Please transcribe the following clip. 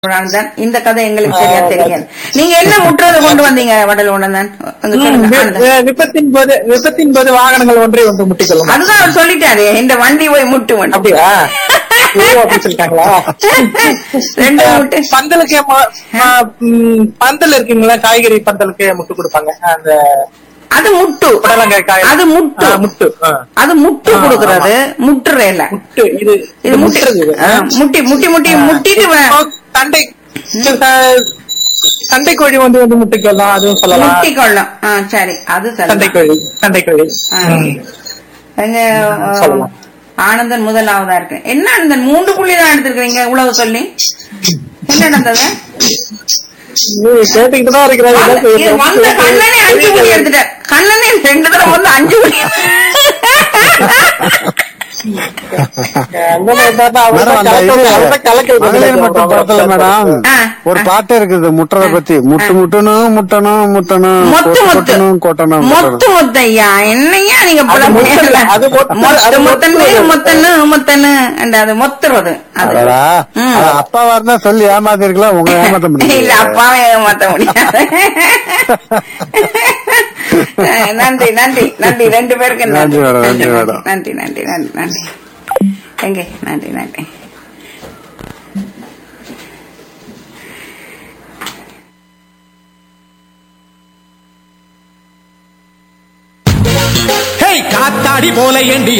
தான் இந்த கதை எங்களுக்கு சரியா தெரியாது நீங்க என்ன முற்றதை கொண்டு வந்தீங்க வடல் உணர்ந்தான் விபத்தின் போது விபத்தின் போது வாகனங்கள் ஒன்றை ஒன்று முட்டிக்கொள்ளும் அதுதான் அவர் சொல்லிட்டாரு இந்த வண்டி போய் முட்டு வண்டி அப்படியா ஓ, அப்படி சொல்லிட்டாங்களா ரெண்டு முட்டு பந்தலுக்கு ம- ம- ம், பந்தல் இருக்குங்களா காய்கறி பந்தலுக்கு முட்டு கொடுப்பாங்க அந்த அது முட்டு புடலங்காய் காய் அது முட்டு ஆ, முட்டு ஆ. அது முட்டு ஆ, கொடுக்கறது முட்டுறேல முட்டு இது இது முட்டி முட்டுறது இது. ஆ, முட்டி முட்டி முட்டி முட்டிட்டு வ- இப்போ தண்டை ச- சண்டை கோழி வந்து வந்து முட்டிக்கலாம் அதுவும் சொல்லலாம் முட்டி கொள்ளும் ஆ, சரி அது சண்டை சரி கோழி சண்டை கோழி ஆ. ம். எங்க ஆ, சொல்லலாம். ஆனந்தன் முதலாவதா இருக்கு என்ன ஆனந்தன் மூன்று புள்ளி தான் எடுத்திருக்கீங்க இவ்வளவு சொல்லி என்ன நடந்தது நீ கேட்டுக்கிட்டு தான் இருக்கிறாரு வந்த- இதான் இது வந்த கண்ணனே அஞ்சு புள்ளி செய்யணும். எடுத்துட்டார் கண்ணனே ரெண்டு தடவை வந்து அஞ்சு புள்ளி அண்ணனை பார்த்தா அவர் மேடம் தான் அந்த கலக்க- இது அவர் தான் கலக்க மகளிர் விடுறாரு. மட்டும் படத்துல மேடம் ஆ, ஒரு ஆ. பாட்டு இருக்குது முட்டுறத பத்தி முட்டு முட்டணும் முட்டணும் முட்டணும் மொத்து கொட்டு மொத்து கொட்டணும் கொட்டணும் மொத்து மொத்தையா என்னையா நீங்க அது மொத்து இல்ல, அது மொத்து, மொத்து அது மொத்தன்னு மொத்து. மொத்தன்னு மொத்தன்னு and அது மொத்துறது அது அடடா ம். அது அப்பாவா இருந்தா சொல்லி ஏமாத்திருக்கலாம் உங்க ஏமாத்த இல்ல முடியும் அப்பாவே ஏமாத்த முடியாது அஹ் நன்றி நன்றி நன்றி ரெண்டு பேருக்கு நன்றி மேடம், நன்றி மேடம். நன்றி நன்றி நன்றி நன்றி எங்க நன்றி நன்றி ஹேய் காத்தாடி போல ஏண்டி